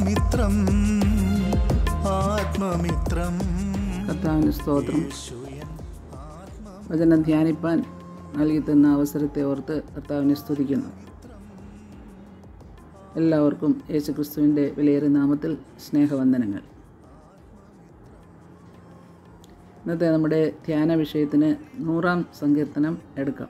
ആത്മമിത്രം ആത്മമിത്രം കർത്താവിന് സ്തോത്രം വചനം ധ്യാനിപ്പാൻ നൽകി തന്ന അവസരത്തെ ഓർത്ത് കർത്താവിനെ സ്തുതിക്കുന്നു എല്ലാവർക്കും യേശുക്രിസ്തുവിൻ്റെ വിലയേറിയ നാമത്തിൽ സ്നേഹവന്ദനങ്ങൾ ഇന്നത്തെ നമ്മുടെ ധ്യാന വിഷയത്തിന് നൂറാം സങ്കീർത്തനം എടുക്കാം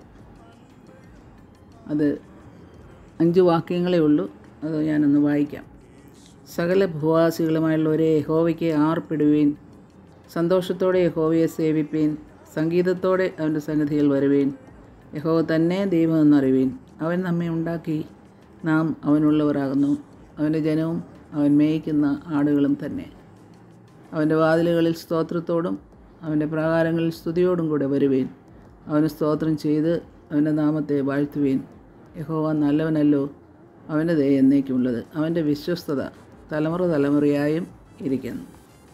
അത് അഞ്ച് വാക്യങ്ങളേ ഉള്ളൂ അത് ഞാനൊന്ന് വായിക്കാം സകല ഭൂവാസികളുമായുള്ളവരെ യഹോവയ്ക്ക് ആർപ്പിടുവീൻ സന്തോഷത്തോടെ യഹോവയെ സേവിപ്പീൻ സംഗീതത്തോടെ അവൻ്റെ സന്നിധിയിൽ വരുവീൻ യഹോവ തന്നെ ദൈവമെന്നറിവീൻ അവൻ നമ്മെ ഉണ്ടാക്കി നാം അവനുള്ളവരാകുന്നു അവൻ്റെ ജനവും അവൻ മേയ്ക്കുന്ന ആടുകളും തന്നെ അവൻ്റെ വാതിലുകളിൽ സ്തോത്രത്തോടും അവൻ്റെ പ്രാകാരങ്ങളിൽ സ്തുതിയോടും കൂടെ വരുവീൻ അവന് സ്തോത്രം ചെയ്ത് അവൻ്റെ നാമത്തെ വാഴ്ത്തുവീൻ യഹോവ നല്ലവനല്ലോ അവൻ്റെ ദയ എന്നേക്കുമുള്ളത് അവൻ്റെ വിശ്വസ്തത തലമുറ തലമുറയായും ഇരിക്കുന്നു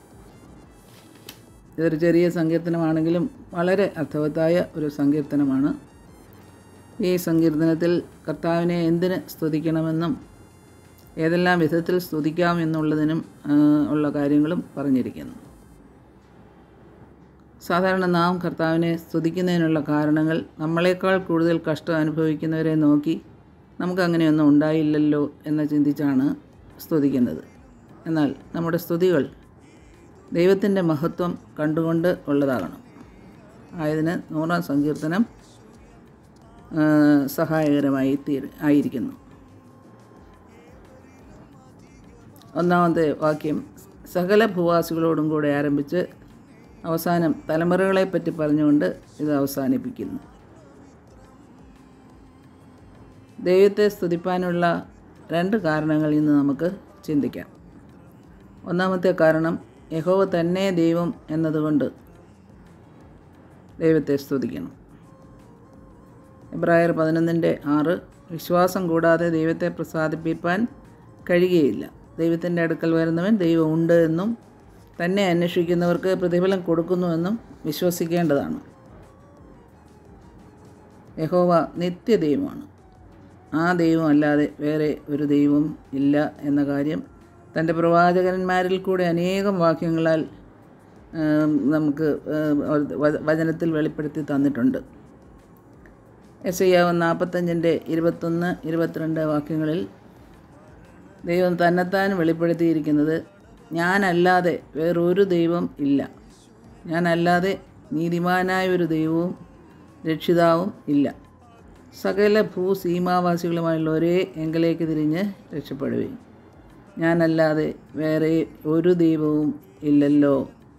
ഇതൊരു ചെറിയ സങ്കീർത്തനമാണെങ്കിലും വളരെ അർത്ഥവത്തായ ഒരു സങ്കീർത്തനമാണ് ഈ സങ്കീർത്തനത്തിൽ കർത്താവിനെ എന്തിന് സ്തുതിക്കണമെന്നും ഏതെല്ലാം വിധത്തിൽ സ്തുതിക്കാം എന്നുള്ളതിനും ആ, ഉള്ള കാര്യങ്ങളും പറഞ്ഞിരിക്കുന്നു സാധാരണ നാം കർത്താവിനെ സ്തുതിക്കുന്നതിനുള്ള കാരണങ്ങൾ നമ്മളെക്കാൾ കൂടുതൽ കഷ്ടം അനുഭവിക്കുന്നവരെ നോക്കി നമുക്ക് അങ്ങനെയൊന്നും ഉണ്ടായില്ലല്ലോ എന്ന് ചിന്തിച്ചാണ് സ്തുതിക്കുന്നത് എന്നാൽ നമ്മുടെ സ്തുതികൾ ദൈവത്തിൻ്റെ മഹത്വം കണ്ടുകൊണ്ട് ഉള്ളതാകണം ആയതിന് നൂറാം സങ്കീർത്തനം ആ, സഹായകരമായി തീർ ആയിരിക്കുന്നു ഒന്നാമത്തെ വാക്യം സകല ഭൂവാസികളോടും കൂടെ ആരംഭിച്ച് അവസാനം തലമുറകളെപ്പറ്റി പറഞ്ഞുകൊണ്ട് ഇത് അവസാനിപ്പിക്കുന്നു ദൈവത്തെ സ്തുതിപ്പാനുള്ള രണ്ട് കാരണങ്ങൾ ഇന്ന് നമുക്ക് ചിന്തിക്കാം ഒന്നാമത്തെ കാരണം യഹോവ തന്നെ ദൈവം എന്നതുകൊണ്ട് ദൈവത്തെ സ്തുതിക്കണം എബ്രായർ പതിനൊന്നിൻ്റെ ആറ് വിശ്വാസം കൂടാതെ ദൈവത്തെ പ്രസാദിപ്പിക്കാൻ കഴിയുകയില്ല ദൈവത്തിൻ്റെ അടുക്കൽ വരുന്നവൻ ദൈവം ഉണ്ട് എന്നും തന്നെ അന്വേഷിക്കുന്നവർക്ക് പ്രതിഫലം കൊടുക്കുന്നുവെന്നും വിശ്വസിക്കേണ്ടതാണ് യഹോവ നിത്യദൈവമാണ് ആ ദൈവം അല്ലാതെ വേറെ ഒരു ദൈവം ഇല്ല എന്ന കാര്യം തൻ്റെ പ്രവാചകന്മാരിൽ കൂടെ അനേകം വാക്യങ്ങളാൽ ആം, നമുക്ക് ആം, വ- വചനത്തിൽ വെളിപ്പെടുത്തി തന്നിട്ടുണ്ട് എസ് ഐ ആവ് നാൽപ്പത്തഞ്ചിൻ്റെ ഇരുപത്തൊന്ന് ഇരുപത്തിരണ്ട് വാക്യങ്ങളിൽ ദൈവം തന്നെത്താൻ വെളിപ്പെടുത്തിയിരിക്കുന്നത് ഞാനല്ലാതെ വേറൊരു ദൈവം ഇല്ല ഞാനല്ലാതെ നീതിമാനായ ഒരു ദൈവവും രക്ഷിതാവും ഇല്ല സകല ഭൂസീമാവാസികളുമായുള്ള ഒരേ എങ്കിലേക്ക് തിരിഞ്ഞ് രക്ഷപ്പെടുകയും ഞാനല്ലാതെ വേറെ ഒരു ദൈവവും ഇല്ലല്ലോ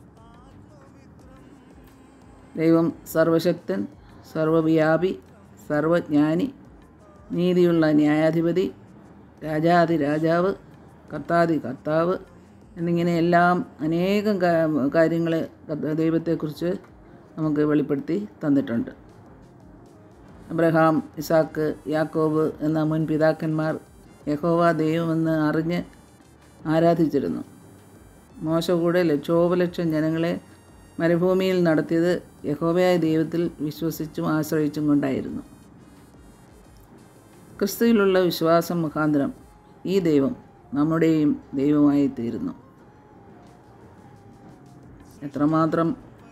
ദൈവം സർവശക്തൻ സർവവ്യാപി സർവജ്ഞാനി നീതിയുള്ള ന്യായാധിപതി രാജാതി രാജാവ് കർത്താതി കർത്താവ് എന്നിങ്ങനെ എല്ലാം അനേകം കാര്യങ്ങൾ ദൈവത്തെക്കുറിച്ച് നമുക്ക് വെളിപ്പെടുത്തി തന്നിട്ടുണ്ട് അബ്രഹാം ഇസാക്ക് യാക്കോബ് എന്ന മുൻ പിതാക്കന്മാർ യഹോവ ദൈവമെന്ന് അറിഞ്ഞ് ആരാധിച്ചിരുന്നു മോശ കൂടെ ലക്ഷോപലക്ഷം ജനങ്ങളെ മരുഭൂമിയിൽ നടത്തിയത് യഹോവയായ ദൈവത്തിൽ വിശ്വസിച്ചും ആശ്രയിച്ചും കൊണ്ടായിരുന്നു ക്രിസ്തുവിലുള്ള വിശ്വാസം മുഖാന്തരം ഈ ദൈവം നമ്മുടെയും ദൈവമായി തീരുന്നു എത്രമാത്രം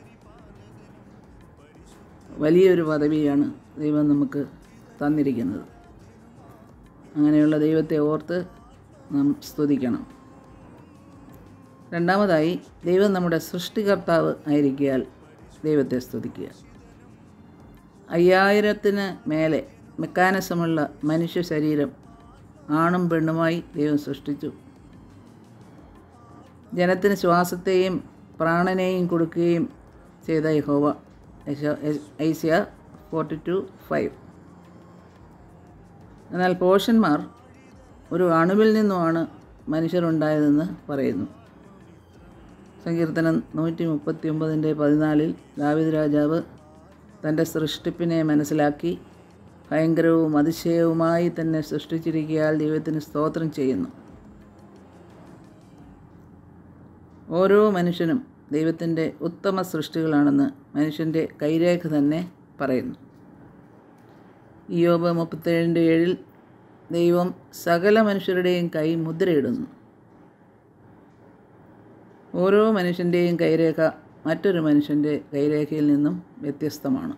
വലിയൊരു പദവിയാണ് ദൈവം നമുക്ക് തന്നിരിക്കുന്നത് അങ്ങനെയുള്ള ദൈവത്തെ ഓർത്ത് നാം സ്തുതിക്കണം രണ്ടാമതായി ദൈവം നമ്മുടെ സൃഷ്ടികർത്താവ് ആയിരിക്കാൽ ദൈവത്തെ സ്തുതിക്കുക അയ്യായിരത്തിന് മേലെ മെക്കാനിസമുള്ള മനുഷ്യ ശരീരം ആണും പെണ്ണുമായി ദൈവം സൃഷ്ടിച്ചു ജനത്തിന് ശ്വാസത്തെയും പ്രാണനെയും കൊടുക്കുകയും ചെയ്ത യഹോവ ഐസ്യ ഫോർട്ടി ടു ഫൈവ് എന്നാൽ പോഷന്മാർ ഒരു അണുവിൽ നിന്നുമാണ് മനുഷ്യരുണ്ടായതെന്ന് പറയുന്നു സങ്കീർത്തനം നൂറ്റി മുപ്പത്തി ഒമ്പതിൻ്റെ പതിനാലിൽ ദാവിദ് രാജാവ് തൻ്റെ സൃഷ്ടിപ്പിനെ മനസ്സിലാക്കി ഭയങ്കരവും അതിശയവുമായി തന്നെ സൃഷ്ടിച്ചിരിക്കയാൽ ദൈവത്തിന് സ്തോത്രം ചെയ്യുന്നു ഓരോ മനുഷ്യനും ദൈവത്തിൻ്റെ ഉത്തമ സൃഷ്ടികളാണെന്ന് മനുഷ്യൻ്റെ കൈരേഖ തന്നെ പറയുന്നു ഇയോബ് മുപ്പത്തേഴിൻ്റെ ഏഴിൽ ദൈവം സകല മനുഷ്യരുടെയും കൈ മുദ്രയിടുന്നു ഓരോ മനുഷ്യൻ്റെയും കൈരേഖ മറ്റൊരു മനുഷ്യൻ്റെ കൈരേഖയിൽ നിന്നും വ്യത്യസ്തമാണ്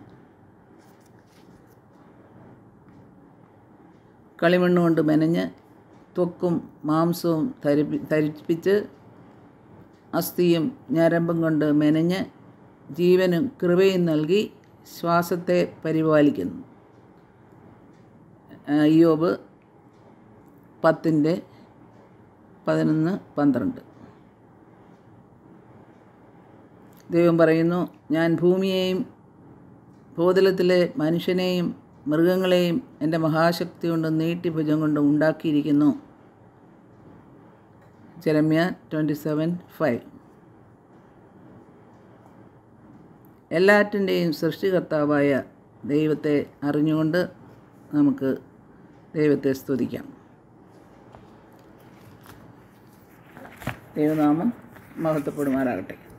കളിമണ്ണ് കൊണ്ട് മെനഞ്ഞ് ത്വക്കും മാംസവും ധരിപ്പി ധരിപ്പിച്ച് അസ്ഥിയും ഞരമ്പും കൊണ്ട് മെനഞ്ഞ് ജീവനും കൃപയും നൽകി ശ്വാസത്തെ പരിപാലിക്കുന്നു അയ്യോബ് പത്തിൻ്റെ പതിനൊന്ന് പന്ത്രണ്ട് ദൈവം പറയുന്നു ഞാൻ ഭൂമിയെയും ഭൂതലത്തിലെ മനുഷ്യനെയും മൃഗങ്ങളെയും എൻ്റെ മഹാശക്തി കൊണ്ടും നീട്ടിഭുജം കൊണ്ടും ഉണ്ടാക്കിയിരിക്കുന്നു ജെറമ്യ ട്വൻറ്റി സെവൻ ഫൈവ് എല്ലാറ്റിൻ്റെയും സൃഷ്ടികർത്താവായ ദൈവത്തെ അറിഞ്ഞുകൊണ്ട് നമുക്ക് ദൈവത്തെ സ്തുതിക്കാം ദൈവനാമം മഹത്വപ്പെടുമാറാകട്ടെ